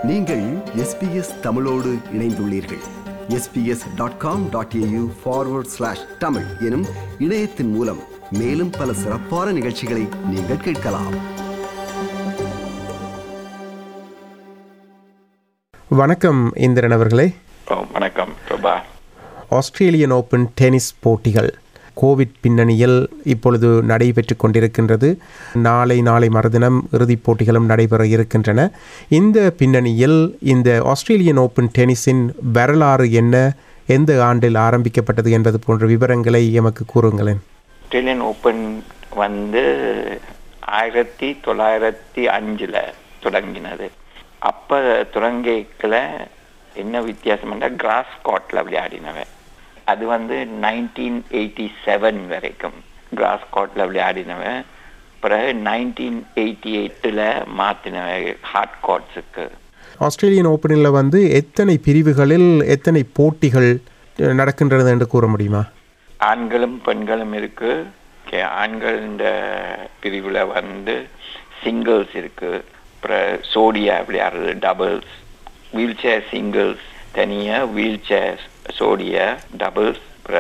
நீங்கள் எஸ்பிஎஸ் தமிழோடு இணைந்துள்ளீர்கள் S B S dot com dot A U forward slash Tamil எனும் இணையத்தின் மூலம் மேலும் பல சிறப்பான நிகழ்ச்சிகளை நீங்கள் கேட்கலாம் வணக்கம் இந்திரன் அவர்களே ஓ வணக்கம் பிரபா ஆஸ்திரேலியன் ஓப்பன் டென்னிஸ் போட்டிகள் கோவிட் பின்னணியில் இப்பொழுது நடைபெற்று கொண்டிருக்கின்றது நாளை நாளை மறுதினம் இறுதிப் போட்டிகளும் நடைபெற இருக்கின்றன இந்த பின்னணியில் இந்த ஆஸ்திரேலியன் ஓப்பன் டென்னிஸின் வரலாறு என்ன எந்த ஆண்டில் ஆரம்பிக்கப்பட்டது என்பது போன்ற விவரங்களை எமக்கு கூறுங்களேன் ஆஸ்திரேலியன் ஓப்பன் வந்து ஆயிரத்தி தொள்ளாயிரத்தி அஞ்சுல தொடங்கினது அப்ப தொடங்கிக்கல என்ன வித்தியாசம்னா கிராஸ் கோட்ல விளையாடினவன் அது வந்து நைன்டீன் எயிட்டி செவன் வரைக்கும் கிராஸ் கோட்ல விளையாடினவன் பிறகு நைன்டீன் எயிட்டி எயிட்டில் மாற்றினவன் ஹார்ட் கோட்ஸுக்கு ஆஸ்திரேலியன் ஓப்பனில் வந்து எத்தனை பிரிவுகளில் எத்தனை போட்டிகள் அஹ், நடக்கின்றது என்று கூற முடியுமா ஆண்களும் பெண்களும் இருக்கு Okay, ஆண்கள் இந்த பிரிவில் வந்து சிங்கிள்ஸ் இருக்கு அப்புறம் சோடியா விளையாடுறது டபுள்ஸ் வீல் சேர் சிங்கிள்ஸ் தனியாக வீல் சேர் சோடியா டபுள்ஸ்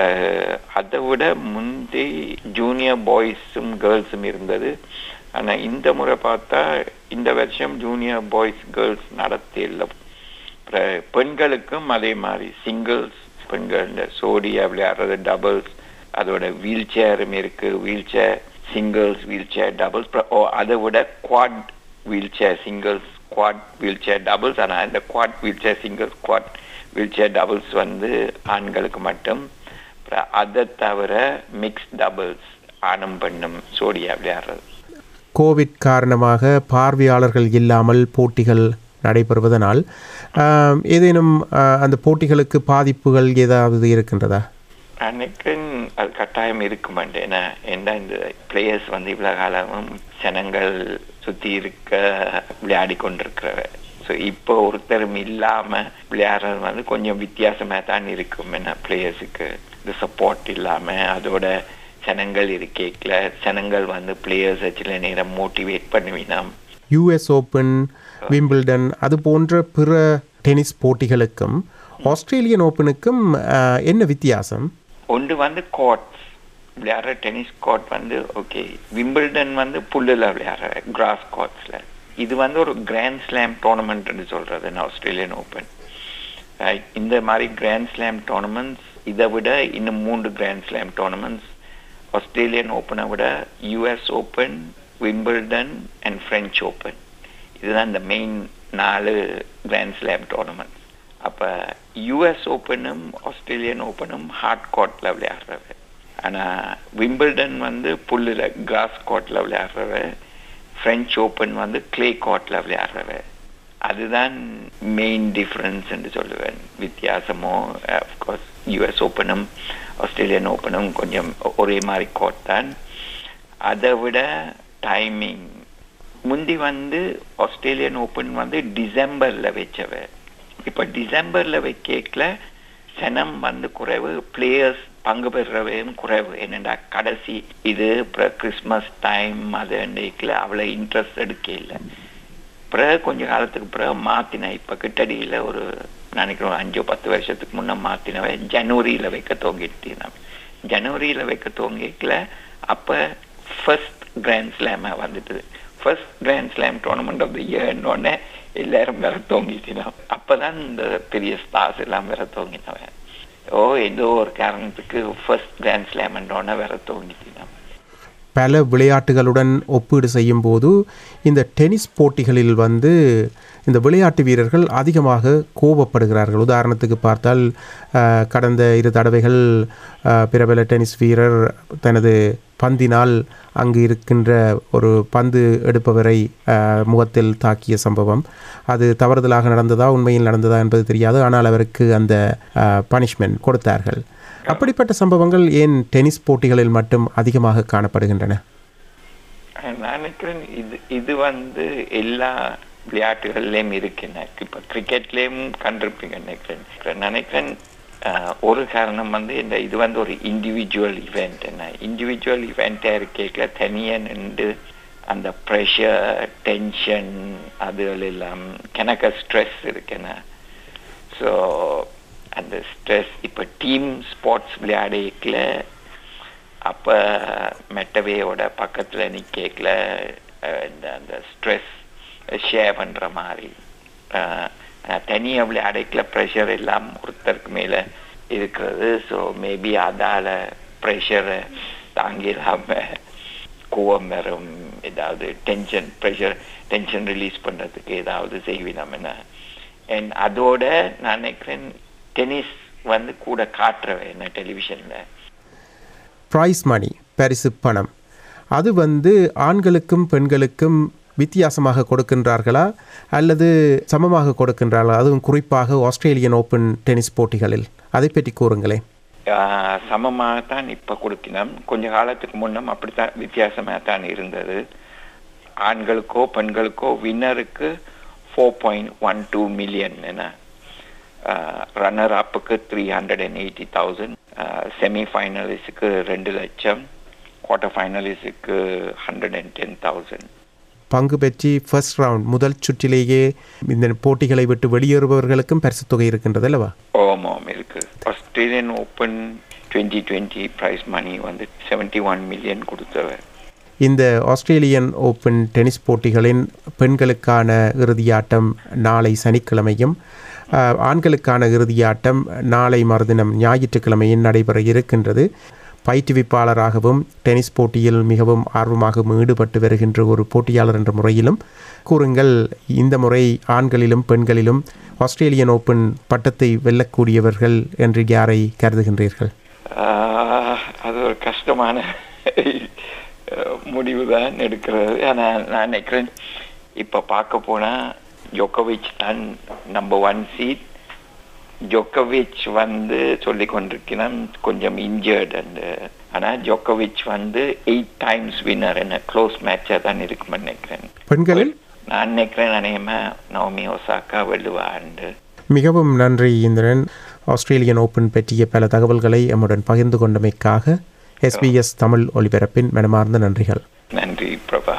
அதை விட முந்தி ஜூனியர் பாய்ஸும் கேர்ள்ஸும் இருந்தது ஆனால் இந்த முறை பார்த்தா இந்த வருஷம் ஜூனியர் பாய்ஸ் கேர்ள்ஸ் நடத்தி இல்லை அப்புறம் பெண்களுக்கும் அதே மாதிரி சிங்கிள்ஸ் பெண்கள் இந்த சோடியா விளையாடுறது டபுள்ஸ் அதோட வீல் சேரும் இருக்கு wheel chair singles wheel chair doubles ஓ அதை விட quad wheel chair singles quad wheel chair doubles ஆனால் இந்த quad wheel chair singles quad wheel chair doubles வந்து ஆண்களுக்கு மட்டும் அப்புறம் அதை தவிர மிக்ஸ் டபுள்ஸ் ஆணும் பெண்ணும் சோடியா விளையாடுறது கோவிட் காரணமாக பார்வையாளர்கள் இல்லாமல் போட்டிகள் நடைபெறுவதனால் ஆம், ஏதேனும் ஆ, அந்த போட்டிகளுக்கு பாதிப்புகள் ஏதாவது இருக்கின்றதா எனக்கு அது கட்டாயம் இருக்க மாட்டேன் ஏன்னா ஏன்னா இந்த பிளேயர்ஸ் வந்து இவ்வளவு காலமும் ஜனங்கள் சுத்தி இருக்க விளையாடி கொண்டிருக்கிறவ ஸோ இப்போ ஒருத்தரும் இல்லாம விளையாடுறது வந்து கொஞ்சம் வித்தியாசமா தான் இருக்கும் என்ன பிளேயர்ஸுக்கு இந்த சப்போர்ட் இல்லாம அதோட ஜனங்கள் இருக்கேக்கல ஜனங்கள் வந்து பிளேயர்ஸை சில நேரம் மோட்டிவேட் பண்ணுவினோம் யுஎஸ் ஓப்பன் விம்பிள்டன் அது போன்ற பிற டென்னிஸ் போட்டிகளுக்கும் ஆஸ்திரேலியன் ஓப்பனுக்கும் ஆ, என்ன வித்தியாசம் ஒன்று வந்து கோர்ட்ஸ் விளையாடுற டென்னிஸ் கோர்ட் வந்து ஓகே விம்பிள்டன் வந்து புல்லில் விளையாடுற கிராஸ் கோர்ட்ஸில் இது வந்து ஒரு கிராண்ட் ஸ்லாம் டோர்னமெண்ட்னு சொல்றது ஆஸ்திரேலியன் ஓப்பன் இந்த மாதிரி கிராண்ட் ஸ்லாம் டோர்னமெண்ட்ஸ் இதை விட இன்னும் மூன்று கிராண்ட் ஸ்லாம் டோர்னமெண்ட்ஸ் ஆஸ்திரேலியன் ஓப்பனை விட US open Wimbledon and French open இதுதான் இந்த மெயின் நாலு கிராண்ட் ஸ்லாம் டோர்னமெண்ட்ஸ் அப்போ யூஎஸ் ஓப்பனும் ஆஸ்திரேலியன் ஓப்பனும் ஹார்ட் கோர்ட்டில் விளையாடுறவ ஆனால் விம்பிள்டன் வந்து புல்லில் கிராஸ் கோர்ட்டில் விளையாடுறவ ஃப்ரெஞ்ச் ஓப்பன் வந்து கிளே கோர்ட்டில் விளையாடுறவ அதுதான் மெயின் டிஃப்ரென்ஸ் என்று சொல்லுவேன் வித்தியாசமோ அஃப்கோர்ஸ் யூஎஸ் ஓப்பனும் ஆஸ்திரேலியன் ஓப்பனும் கொஞ்சம் ஒரே மாதிரி கோர்ட் தான் அதை விட டைமிங் முந்தி வந்து ஆஸ்திரேலியன் ஓப்பன் வந்து டிசம்பர்ல வச்சவ இப்ப டிசம்பர்ல வைக்கல சனம் வந்து குறைவு பிளேயர்ஸ் பங்கு பெறுறவையும் குறைவு என்னடா கடைசி இது அப்புறம் கிறிஸ்மஸ் டைம் அது அன்றைக்குல அவ்வளோ இன்ட்ரெஸ்ட் எடுக்க இல்லை பிறகு கொஞ்ச காலத்துக்கு பிறகு மாத்தினேன் இப்ப கிட்டடியில ஒரு நினைக்கிறோம் அஞ்சோ பத்து வருஷத்துக்கு முன்ன மாத்தினவன் ஜனவரியில வைக்க துவங்கிட்டேன் ஜனவரியில வைக்க துவங்கிக்கல அப்ப ஃபர்ஸ்ட் கிராண்ட் ஸ்லாம வந்துட்டு first grand slam tournament of the இயர்னோடனே எல்லாரும் வேற தோங்கிட்டினோம் அப்பதான் இந்த பெரிய ஸ்டார்ஸ் எல்லாம் வேற தோங்கினவன் ஓ ஏதோ ஒரு காரணத்துக்கு ஃபர்ஸ்ட் கிராண்ட் ஸ்லாம்ன்றோடனே வேற தோங்கிட்டினோம் பல விளையாட்டுகளுடன் ஒப்பீடு செய்யும்போது இந்த டென்னிஸ் போட்டிகளில் வந்து இந்த விளையாட்டு வீரர்கள் அதிகமாக கோபப்படுகிறார்கள் உதாரணத்துக்கு பார்த்தால் அஹ், கடந்த இரு தடவைகள் அஹ், பிரபல டென்னிஸ் வீரர் தனது பந்தினால் அங்கு இருக்கின்ற ஒரு பந்து எடுப்பவரை அஹ், முகத்தில் தாக்கிய சம்பவம் அது தவறுதலாக நடந்ததா உண்மையில் நடந்ததா என்பது தெரியாது ஆனால் அவருக்கு அந்த பனிஷ்மெண்ட் கொடுத்தார்கள் அப்படிப்பட்ட சம்பவங்கள் ஏன் டென்னிஸ் போட்டிகளில் மட்டும் அதிகமாக காணப்படுகின்றன நான் நினைக்கிறேன் இது இது வந்து எல்லா விளையாட்டுகள்லயும் இருக்கு எனக்கு இப்ப கிரிக்கெட்லயும் கண்டிருப்பீங்க நினைக்கிறேன் நான் நினைக்கிறேன் ஆஹ், ஒரு காரணம் வந்து இந்த இது வந்து ஒரு இண்டிவிஜுவல் இவெண்ட் என்ன இண்டிவிஜுவல் இவெண்ட்டாக இருக்கேக்க தனியாக நின்று அந்த ப்ரெஷர் டென்ஷன் அதுகள் எல்லாம் கணக்க ஸ்ட்ரெஸ் இருக்குன்னு ஸோ அந்த ஸ்ட்ரெஸ் இப்போ டீம் ஸ்போர்ட்ஸ் விளையாடிக்கல அப்போ மெட்டவேயோட பக்கத்தில் நிற்கல இந்த அந்த ஸ்ட்ரெஸ் ஷேர் பண்ணுற மாதிரி தனியாக விளையாடிக்கல ப்ரெஷர் எல்லாம் ஒருத்தருக்கு மேலே இருக்கிறது ஸோ மேபி அதால் ப்ரெஷரை தாங்கிடாமல் கோவம் வரும் ஏதாவது டென்ஷன் ப்ரெஷர் டென்ஷன் ரிலீஸ் பண்ணுறதுக்கு ஏதாவது செய்வினோம் என்ன அண்ட் அதோட நான் நினைக்கிறேன் டென்னிஸ் வந்து கூட காட்டுறவேன் என்ன டெலிவிஷனில் ப்ரைஸ் மணி பரிசு பணம் அது வந்து ஆண்களுக்கும் பெண்களுக்கும் வித்தியாசமாக கொடுக்கின்றார்களா அல்லது சமமாக கொடுக்கின்றார்களா அதுவும் குறிப்பாக ஆஸ்திரேலியன் ஓப்பன் டென்னிஸ் போட்டிகளில் அதை பற்றி கூறுங்களேன் சமமாகத்தான் இப்போ கொடுக்கணும் கொஞ்ச காலத்துக்கு முன்னம் அப்படித்தான் வித்தியாசமாக தான் இருந்தது ஆண்களுக்கோ பெண்களுக்கோ வின்னருக்கு four point one two million என ரன்னர் அப்புக்கு three hundred and eighty thousand semi ஃபைனலிஸ்டுக்கு ரெண்டு லட்சம் குவார்டர் ஃபைனலிஸ்டுக்கு ஹண்ட்ரட் அண்ட் டென் தௌசண்ட் பங்கு பெற்றி ஃபர்ஸ்ட் ரவுண்ட் முதல் சுற்றிலேயே இந்த போட்டிகளை விட்டு வெளியேறுபவர்களுக்கும் பரிசு தொகை இருக்கின்றது அல்லவா ஓமாம் இருக்கு Australian open twenty twenty prize money வந்து செவன்டி ஒன் மில்லியன் கொடுத்தவர் இந்த ஆஸ்திரேலியன் ஓப்பன் டென்னிஸ் போட்டிகளின் பெண்களுக்கான இறுதியாட்டம் நாளை சனிக்கிழமையும் ஆண்களுக்கான இறுதியாட்டம் நாளை மறுதினம் ஞாயிற்றுக்கிழமையும் நடைபெற இருக்கின்றது பயிற்றுவிப்பாளராகவும் டென்னிஸ் போட்டியில் மிகவும் ஆர்வமாக ஈடுபட்டு வருகின்ற ஒரு போட்டியாளர் என்ற முறையிலும் கூறுங்கள் இந்த முறை ஆண்களிலும் பெண்களிலும் ஆஸ்திரேலியன் ஓப்பன் பட்டத்தை வெல்லக்கூடியவர்கள் என்று யாரை கருதுகின்றீர்கள் அது ஒரு கஷ்டமான முடிவு தான் எடுக்கிறது ஆனால் நான் நினைக்கிறேன் இப்போ பார்க்க போனால் ஜோக்கோவிச் தான் நம்பர் ஒன் சீட் ஜோக்கோவிச் வந்து சொல்லி கொண்டிருக்கிறேன் கொஞ்சம் இன்ஜர்ட் அண்டு ஆனால் ஜோக்கோவிச் வந்து எயிட் டைம்ஸ் வின்னர் என்ன க்ளோஸ் மேட்சாக தான் இருக்கும்னு நினைக்கிறேன் பெண்களில் நான் நினைக்கிறேன் அநேகமா நவமி ஒசாக்கா வெல்லுவாண்டு மிகவும் நன்றி இந்திரன் ஆஸ்திரேலியன் ஓப்பன் பற்றிய பல தகவல்களை எம்முடன் பகிர்ந்து கொண்டமைக்காக எஸ்பிஎஸ் தமிழ் ஒலிபரப்பின் மனமார்ந்த நன்றிகள் நன்றி பிரபா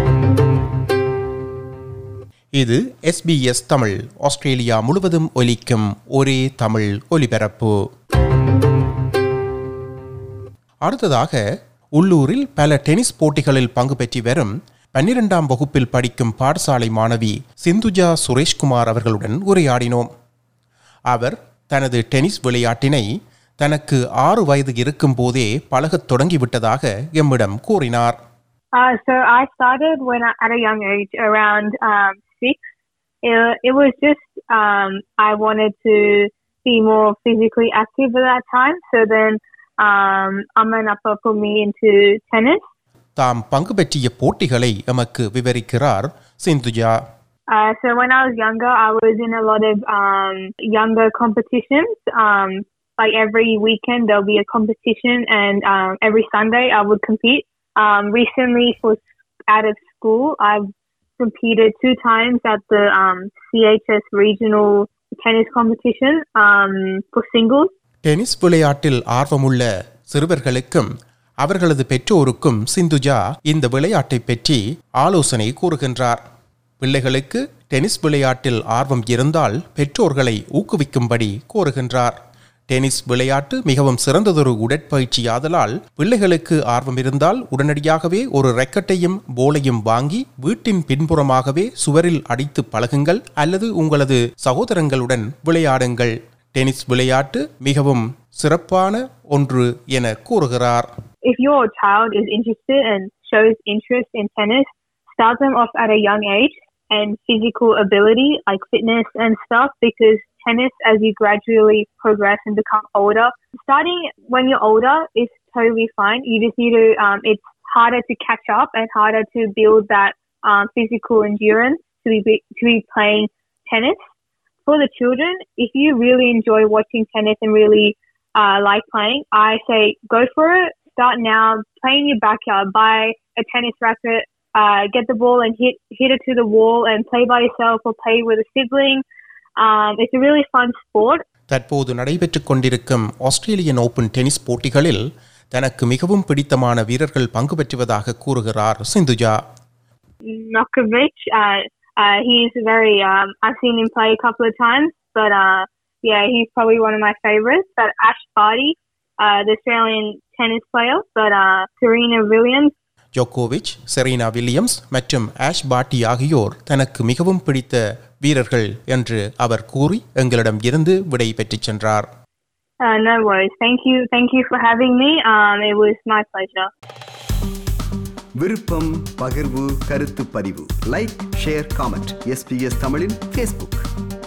இது எஸ்பிஎஸ் தமிழ் ஆஸ்திரேலியா முழுவதும் ஒலிக்கும் ஒரே தமிழ் ஒலிபரப்பு அடுத்ததாக உள்ளூரில் பல டென்னிஸ் போட்டிகளில் பங்கு பெற்றி வரும் பன்னிரெண்டாம் வகுப்பில் படிக்கும் பாடசாலை மாணவி சிந்துஜா சுரேஷ்குமார் அவர்களுடன் உரையாடினோம் அவர் தனது டென்னிஸ் விளையாட்டினை தனக்கு ஆறு வயது இருக்கும் போதே பழகத் தொடங்கிவிட்டதாக எம்மிடம் கூறினார் Uh, so I started when I, at a young age, around um, six. It, it was just um, I wanted to be more physically active at that time. So then um, Amma and Appa put me into tennis. தாம் பங்கு பெற்றிய போட்டிகளை எமக்கு விவரிக்கிறார் Sindhuja Uh, so when I was younger, I was in a lot of um, younger competitions. Um, like every weekend, there'll be a competition, and um, every Sunday I would compete. Um, recently, for out of school, I've competed two times at the um, CHS regional tennis competition um, for singles. Tennis விளையாட்டில் ஆர்வமுள்ள சிறுவர்களுக்கும் அவர்களது பெற்றோருக்கும் சிந்துஜா இந்த விளையாட்டை பற்றி ஆலோசனை கூறுகின்றார் பிள்ளைகளுக்கு டென்னிஸ் விளையாட்டில் ஆர்வம் இருந்தால் பெற்றோர்களை ஊக்குவிக்கும்படி கோருகின்றார் டென்னிஸ் விளையாட்டு மிகவும் சிறந்ததொரு உடற்பயிற்சியாதலால் பிள்ளைகளுக்கு ஆர்வம் இருந்தால் உடனடியாகவே ஒரு ரெக்கெட்டையும் போலையும் வாங்கி வீட்டின் பின்புறமாகவே சுவரில் அடித்து பழகுங்கள் அல்லது உங்களது சகோதரங்களுடன் விளையாடுங்கள் டென்னிஸ் விளையாட்டு மிகவும் சிறப்பான ஒன்று என கூறுகிறார் If your child is interested and shows interest in tennis, start them off at a young age and physical ability like fitness and stuff because tennis as you gradually progress and become older. Starting when you're older is totally fine. You just need to, um, it's harder to catch up and harder to build that um, physical endurance to be, to be playing tennis. For the children, if you really enjoy watching tennis and really uh, like playing, I say go for it. Start now. Play in your backyard. Buy a tennis racket. Uh, get the ball and hit hit it to the wall and play by yourself or play with a sibling. Um, it's a really fun sport. தற்போது நடைபெற்றுக் கொண்டிருக்கும் Australian open tennis போட்டிகளில் தனக்கு மிகவும் பிடித்தமான வீரர்கள் பங்கு பெற்றுவதாக கூறுகிறார் Sindhuja Nokovic. Uh, uh, he's very. Um, I've seen him play a couple of times, but uh, yeah, he's probably one of my favorites. But Ash Barty, uh, the Australian tennis player, but uh, Serena Williams. ஜோகோவிச் Serena Williams மற்றும் Ash Barty ஆகியோர் தனக்கு மிகவும் பிடித்த வீரர்கள் என்று அவர் கூறி எங்களிடம் இருந்து விடை பெற்றுச் சென்றார் Uh, no worries. Thank you. Thank you for having me. Um, it was my pleasure. விருப்பம் பகிர்வு கருத்து பதிவு லைக் ஷேர் காமெண்ட் எஸ்பிஎஸ் தமிழின் ஃபேஸ்புக்